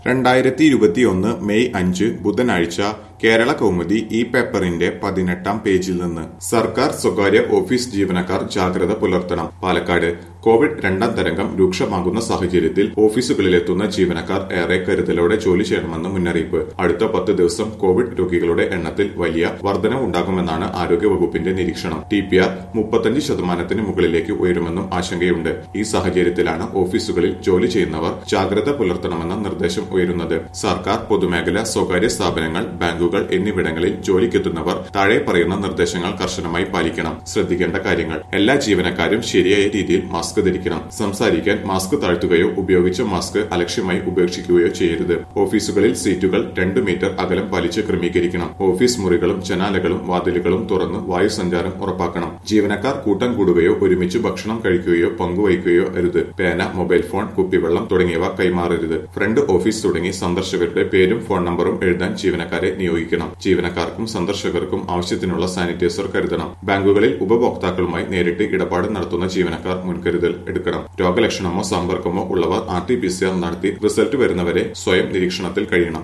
രണ്ടായിരത്തി ഇരുപത്തിയൊന്ന് മെയ് അഞ്ച് ബുധനാഴ്ച കേരള കൗമുദി ഈ പേപ്പറിന്റെ പതിനെട്ടാം പേജിൽ നിന്ന് സർക്കാർ സ്വകാര്യ ഓഫീസ് ജീവനക്കാർ ജാഗ്രത പുലർത്തണം പാലക്കാട് കോവിഡ് രണ്ടാം തരംഗം രൂക്ഷമാകുന്ന സാഹചര്യത്തിൽ ഓഫീസുകളിലെത്തുന്ന ജീവനക്കാർ ഏറെ കരുതലോടെ ജോലി ചെയ്യണമെന്ന് മുന്നറിയിപ്പ് അടുത്ത പത്ത് ദിവസം കോവിഡ് രോഗികളുടെ എണ്ണത്തിൽ വലിയ വർധനവുണ്ടാകുമെന്നാണ് ആരോഗ്യവകുപ്പിന്റെ നിരീക്ഷണം ടി പി ആർ മുപ്പത്തഞ്ച് ശതമാനത്തിന് മുകളിലേക്ക് ഉയരുമെന്നും ആശങ്കയുണ്ട് ഈ സാഹചര്യത്തിലാണ് ഓഫീസുകളിൽ ജോലി ചെയ്യുന്നവർ ജാഗ്രത പുലർത്തണമെന്ന നിർദ്ദേശം ഉയരുന്നത് സർക്കാർ പൊതുമേഖല സ്വകാര്യ സ്ഥാപനങ്ങൾ ബാങ്കുകൾ എന്നിവിടങ്ങളിൽ ജോലിക്കെത്തുന്നവർ താഴെ പറയുന്ന നിർദ്ദേശങ്ങൾ കർശനമായി പാലിക്കണം ശ്രദ്ധിക്കേണ്ട കാര്യങ്ങൾ എല്ലാ ജീവനക്കാരും ശരിയായ രീതിയിൽ മാസ്ക് ധരിക്കണം സംസാരിക്കാൻ മാസ്ക് താഴ്ത്തുകയോ ഉപയോഗിച്ച മാസ്ക് അലക്ഷ്യമായി ഉപേക്ഷിക്കുകയോ ചെയ്യരുത് ഓഫീസുകളിൽ സീറ്റുകൾ രണ്ടു മീറ്റർ അകലം പാലിച്ച് ക്രമീകരിക്കണം ഓഫീസ് മുറികളും ജനാലകളും വാതിലുകളും തുറന്ന് വായുസഞ്ചാരം ഉറപ്പാക്കണം ജീവനക്കാർ കൂട്ടം കൂടുകയോ ഒരുമിച്ച് ഭക്ഷണം കഴിക്കുകയോ പങ്കുവയ്ക്കുകയോ അരുത് പേന മൊബൈൽ ഫോൺ കുപ്പിവെള്ളം തുടങ്ങിയവ കൈമാറരുത് ഫ്രണ്ട് ഓഫീസ് തുടങ്ങി സന്ദർശകരുടെ പേരും ഫോൺ നമ്പറും എഴുതാൻ ജീവനക്കാരെ നിയോഗിക്കണം ജീവനക്കാർക്കും സന്ദർശകർക്കും ആവശ്യത്തിനുള്ള സാനിറ്റൈസർ കരുതണം ബാങ്കുകളിൽ ഉപഭോക്താക്കളുമായി നേരിട്ട് ഇടപാട് നടത്തുന്ന ജീവനക്കാർ മുൻകരുതൽ എടുക്കണം രോഗലക്ഷണമോ സമ്പർക്കമോ ഉള്ളവർ R T P C R നടത്തി റിസൾട്ട് വരുന്നവരെ സ്വയം നിരീക്ഷണത്തിൽ കഴിയണം